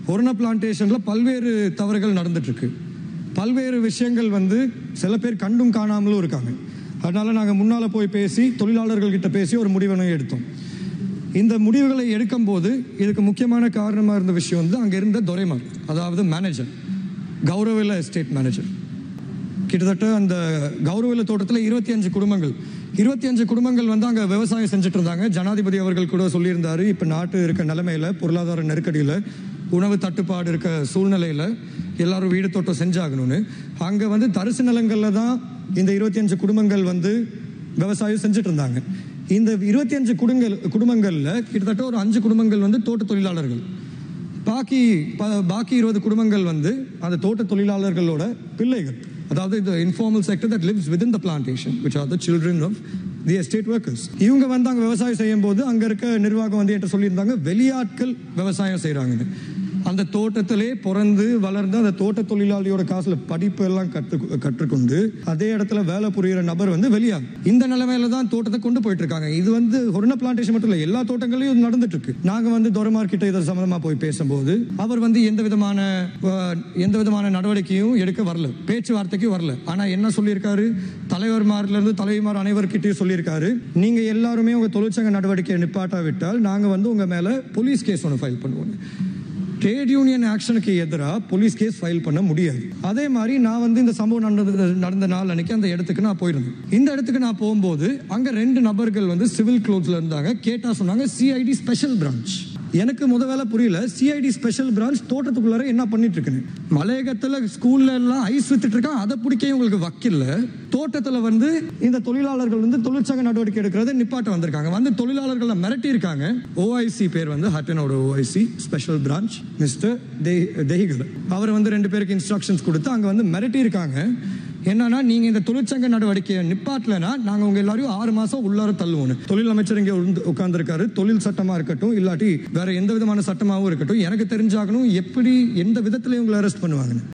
ஒருண பிளான்டேஷனில் பல்வேறு தவறுகள் நடந்துட்டு இருக்கு பல்வேறு விஷயங்கள் வந்து சில பேர் கண்டும் காணாமலும் இருக்காங்க அதனால நாங்கள் முன்னால் போய் பேசி தொழிலாளர்கள் கிட்ட பேசி ஒரு முடிவினை எடுத்தோம் இந்த முடிவுகளை எடுக்கும்போது இதுக்கு முக்கியமான காரணமாக இருந்த விஷயம் வந்து அங்கே இருந்த துரைமார் அதாவது மேனேஜர் கௌரவில எஸ்டேட் மேனேஜர் கிட்டத்தட்ட அந்த கௌரவில தோட்டத்தில் இருபத்தி அஞ்சு குடும்பங்கள் இருபத்தி அஞ்சு குடும்பங்கள் வந்து அங்கே விவசாயம் செஞ்சுட்டு இருந்தாங்க ஜனாதிபதி அவர்கள் கூட சொல்லியிருந்தாரு இப்போ நாட்டு இருக்க நிலைமையில பொருளாதார நெருக்கடியில் உணவு தட்டுப்பாடு இருக்க சூழ்நிலையில் எல்லாரும் வீடு தோட்டம் செஞ்சாகணும்னு அங்கே வந்து தரிசு நிலங்களில் தான் இந்த இருபத்தி அஞ்சு குடும்பங்கள் வந்து விவசாயம் செஞ்சுட்டு இருந்தாங்க இந்த இருபத்தி அஞ்சு குடும்பங்கள் குடும்பங்களில் கிட்டத்தட்ட ஒரு அஞ்சு குடும்பங்கள் வந்து தோட்ட தொழிலாளர்கள் பாக்கி ப- பாக்கி இருபது குடும்பங்கள் வந்து அந்த தோட்ட தொழிலாளர்களோட பிள்ளைகள் அதாவது இந்த informal sector that lives with the plantation which are the children of the estate workers இவங்க வந்து அங்கே விவசாயம் செய்யும் போது அங்கே இருக்க நிர்வாகம் வந்து என்கிட்ட சொல்லியிருந்தாங்க வெளியாட்கள் விவசாயம் செய்கிறாங்கன்னு அந்த தோட்டத்திலே பிறந்து வளர்ந்து அந்த தோட்ட தொழிலாளியோட காசுல படிப்பு எல்லாம் கற்று கற்றுக்கொண்டு அதே இடத்துல வேலை புரியுற நபர் வந்து வெளியா இந்த நிலைமையில தான் தோட்டத்தை கொண்டு போயிட்டு இருக்காங்க இது வந்து ஒருண பிளான்டேஷன் மட்டும் இல்ல எல்லா தோட்டங்களையும் இது நடந்துட்டு இருக்கு நாங்க வந்து துரைமார் கிட்ட இது சம்பந்தமா போய் பேசும்போது அவர் வந்து எந்த விதமான அஹ், எந்த விதமான நடவடிக்கையும் எடுக்க வரல பேச்சுவார்த்தைக்கு வரல ஆனா என்ன சொல்லியிருக்காரு தலைவர்மார்ல இருந்து தலைவிமார் அனைவர்கிட்டயும் சொல்லியிருக்காரு நீங்க எல்லாருமே உங்க தொழிற்சங்க நடவடிக்கையை நிப்பாட்டா விட்டால் நாங்க வந்து உங்க மேல போலீஸ் கேஸ் ஒன்று ஃபைல் பண்ணுவோம் ட்ரேட் யூனியன் ஆக்ஷனுக்கு எதிராக போலீஸ் கேஸ் ஃபைல் பண்ண முடியாது அதே மாதிரி நான் வந்து இந்த சம்பவம் நடந்த நடந்த நாள் அன்னைக்கு அந்த இடத்துக்கு நான் போயிருந்தேன் இந்த இடத்துக்கு நான் போகும்போது அங்க ரெண்டு நபர்கள் வந்து சிவில் க்ளோத்ஸ்ல இருந்தாங்க கேட்டா சொன்னாங்க சிஐடி ஸ்பெஷல் பிரான்ச் எனக்கு முத வேலை புரியல சிஐடி ஸ்பெஷல் பிரான்ச் தோட்டத்துக்குள்ளார என்ன பண்ணிட்டு இருக்குன்னு மலையகத்துல ஸ்கூல்ல எல்லாம் ஐஸ் வித்துட்டு இருக்கான் அதை பிடிக்க உங்களுக்கு வக்கில்ல தோட்டத்துல வந்து இந்த தொழிலாளர்கள் வந்து தொழிற்சங்க நடவடிக்கை எடுக்கிறத நிப்பாட்ட வந்திருக்காங்க வந்து தொழிலாளர்களை மிரட்டி இருக்காங்க ஓஐசி பேர் வந்து ஹட்டனோட ஓஐசி ஸ்பெஷல் பிரான்ச் மிஸ்டர் தெஹிகர் அவர் வந்து ரெண்டு பேருக்கு இன்ஸ்ட்ரக்ஷன்ஸ் கொடுத்து அங்க வந்து மிரட்டி இருக்காங்க என்னன்னா நீங்க இந்த தொழிற்சங்க நடவடிக்கையை நிப்பாட்டலனா நாங்க உங்க எல்லாரையும் ஆறு மாசம் உள்ளார தள்ளுவோம் தொழில் அமைச்சர் இங்க உட்கார்ந்து இருக்காரு தொழில் சட்டமா இருக்கட்டும் இல்லாட்டி வேற எந்த விதமான சட்டமாவும் இருக்கட்டும் எனக்கு தெரிஞ்சாகணும் எப்படி எந்த விதத்துல இவங்களை அரெஸ்ட் பண்ணுவாங்கன்னு